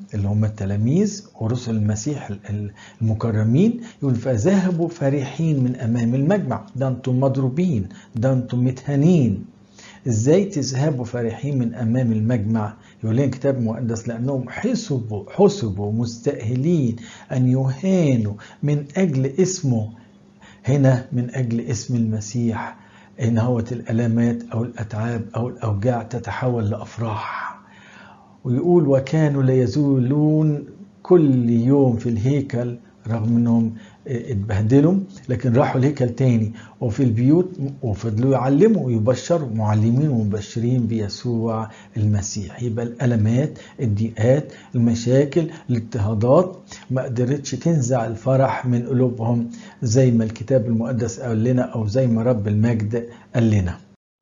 اللي هم التلاميذ ورسل المسيح المكرمين يقول فذهبوا فرحين من امام المجمع ده انتم مضروبين ده انتم متهانين ازاي تذهبوا فرحين من امام المجمع يقول لنا الكتاب المقدس لانهم حسبوا حسبوا مستاهلين ان يهانوا من اجل اسمه هنا من اجل اسم المسيح ان هوت الالامات او الاتعاب او الاوجاع تتحول لافراح ويقول وكانوا لا يزولون كل يوم في الهيكل رغم انهم اتبهدلوا لكن راحوا الهيكل تاني وفي البيوت وفضلوا يعلموا ويبشروا معلمين ومبشرين بيسوع المسيح يبقى الالمات الضيقات المشاكل الاضطهادات ما قدرتش تنزع الفرح من قلوبهم زي ما الكتاب المقدس قال لنا او زي ما رب المجد قال لنا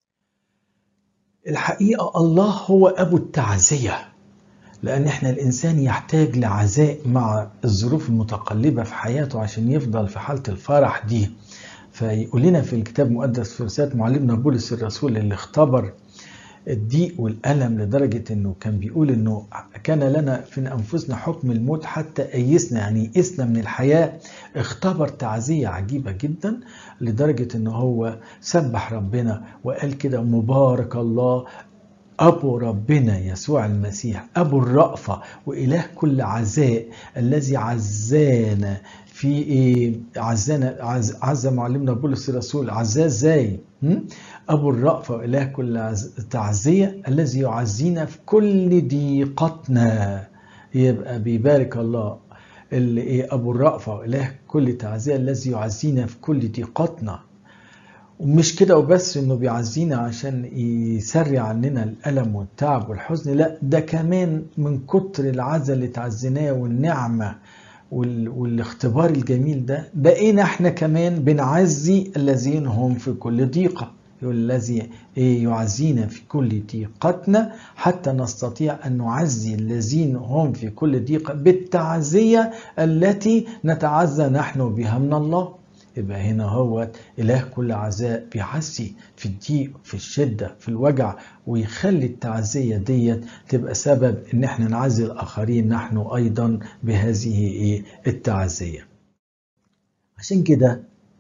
الحقيقه الله هو ابو التعزيه لأن إحنا الإنسان يحتاج لعزاء مع الظروف المتقلبة في حياته عشان يفضل في حالة الفرح دي فيقول لنا في الكتاب المقدس في رسالة معلمنا بولس الرسول اللي اختبر الضيق والألم لدرجة إنه كان بيقول إنه كان لنا في أنفسنا حكم الموت حتى أيسنا يعني يئسنا من الحياة اختبر تعزية عجيبة جدا لدرجة إنه هو سبح ربنا وقال كده مبارك الله أبو ربنا يسوع المسيح أبو الرأفة وإله كل عزاء الذي عزانا في إيه عزانا عز, عز معلمنا بولس الرسول عزاه ازاي أبو الرأفة وإله كل تعزية الذي يعزينا في كل ضيقتنا يبقى بيبارك الله اللي إيه أبو الرأفة وإله كل تعزية الذي يعزينا في كل ضيقتنا ومش كده وبس انه بيعزينا عشان يسري عننا الالم والتعب والحزن لا ده كمان من كتر العزا اللي تعزيناه والنعمه والاختبار الجميل ده بقينا احنا كمان بنعزي الذين هم في كل ضيقه يقول الذي يعزينا في كل ضيقتنا حتى نستطيع ان نعزي الذين هم في كل ضيقه بالتعزيه التي نتعزى نحن بها من الله يبقى هنا هو إله كل عزاء بيعزي في الضيق في الشدة في الوجع ويخلي التعزية ديت تبقى سبب إن احنا نعزي الآخرين نحن أيضا بهذه إيه التعزية عشان كده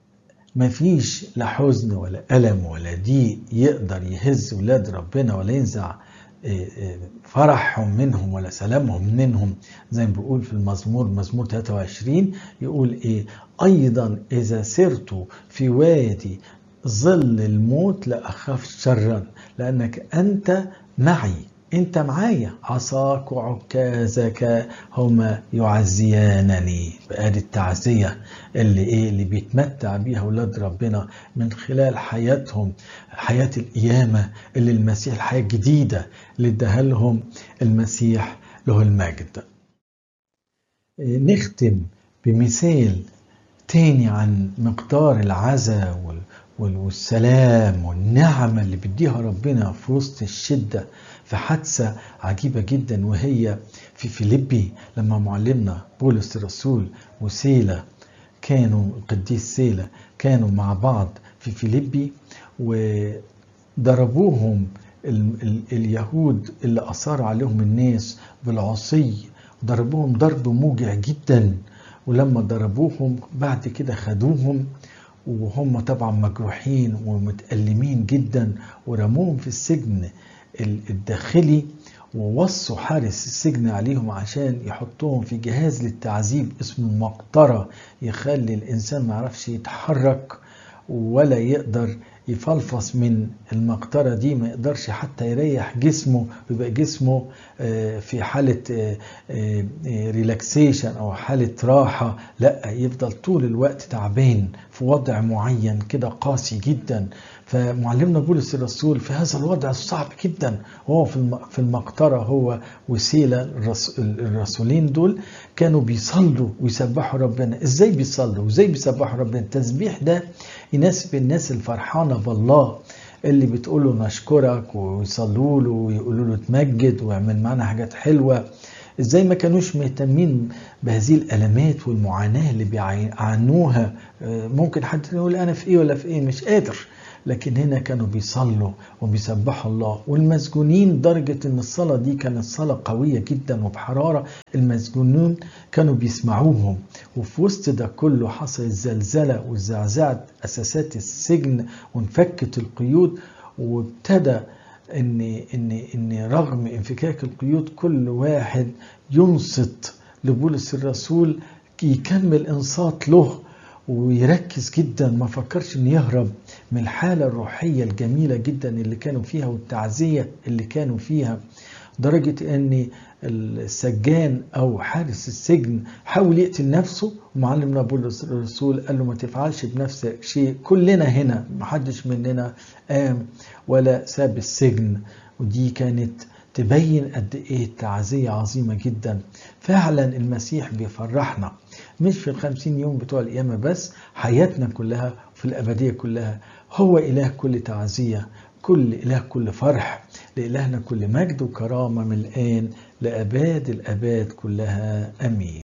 مفيش لا حزن ولا ألم ولا ضيق يقدر يهز ولاد ربنا ولا ينزع فرحهم منهم ولا سلامهم منهم زي ما بيقول في المزمور مزمور 23 يقول ايه ايضا اذا سرت في وادي ظل الموت لا اخاف شرا لانك انت معي انت معايا عصاك وعكازك هما يعزيانني بقى التعزية اللي ايه اللي بيتمتع بيها اولاد ربنا من خلال حياتهم حياة القيامة اللي المسيح الحياة الجديدة اللي اداها لهم المسيح له المجد نختم بمثال تاني عن مقدار العزاء والسلام والنعمة اللي بيديها ربنا في وسط الشدة في حادثة عجيبة جدا وهي في فيليبي لما معلمنا بولس الرسول وسيلة كانوا القديس سيلة كانوا مع بعض في فيليبي وضربوهم ال ال اليهود اللي أثار عليهم الناس بالعصي ضربوهم ضرب موجع جدا ولما ضربوهم بعد كده خدوهم وهم طبعا مجروحين ومتألمين جدا ورموهم في السجن الداخلي ووصوا حارس السجن عليهم عشان يحطوهم في جهاز للتعذيب اسمه مقطرة يخلي الإنسان ما يعرفش يتحرك ولا يقدر يفلفص من المقطرة دي ما يقدرش حتى يريح جسمه ويبقى جسمه في حالة ريلاكسيشن أو حالة راحة لا يفضل طول الوقت تعبان في وضع معين كده قاسي جدا فمعلمنا بولس الرسول في هذا الوضع الصعب جدا وهو في المقطرة هو وسيلة الرسولين دول كانوا بيصلوا ويسبحوا ربنا ازاي بيصلوا وازاي بيسبحوا ربنا التسبيح ده يناسب الناس الفرحانة بالله اللي بتقول له نشكرك ويصلوا له ويقولوا له تمجد ويعمل معانا حاجات حلوة ازاي ما كانوش مهتمين بهذه الالمات والمعاناه اللي بيعانوها ممكن حد يقول انا في ايه ولا في ايه مش قادر لكن هنا كانوا بيصلوا وبيسبحوا الله والمسجونين درجة ان الصلاة دي كانت صلاة قوية جدا وبحرارة المسجونون كانوا بيسمعوهم وفي وسط ده كله حصل الزلزلة وزعزعت اساسات السجن وانفكت القيود وابتدى ان ان ان رغم انفكاك القيود كل واحد ينصت لبولس الرسول يكمل انصات له ويركز جدا ما فكرش انه يهرب من الحالة الروحية الجميلة جدا اللي كانوا فيها والتعزية اللي كانوا فيها درجة ان السجان او حارس السجن حاول يقتل نفسه ومعلمنا بولس الرسول قال له ما تفعلش بنفسك شيء كلنا هنا محدش مننا قام ولا ساب السجن ودي كانت تبين قد ايه التعزية عظيمة جدا فعلا المسيح بيفرحنا مش في الخمسين يوم بتوع القيامة بس حياتنا كلها في الأبدية كلها هو إله كل تعزية كل إله كل فرح لإلهنا كل مجد وكرامة من الآن لأباد الأباد كلها أمين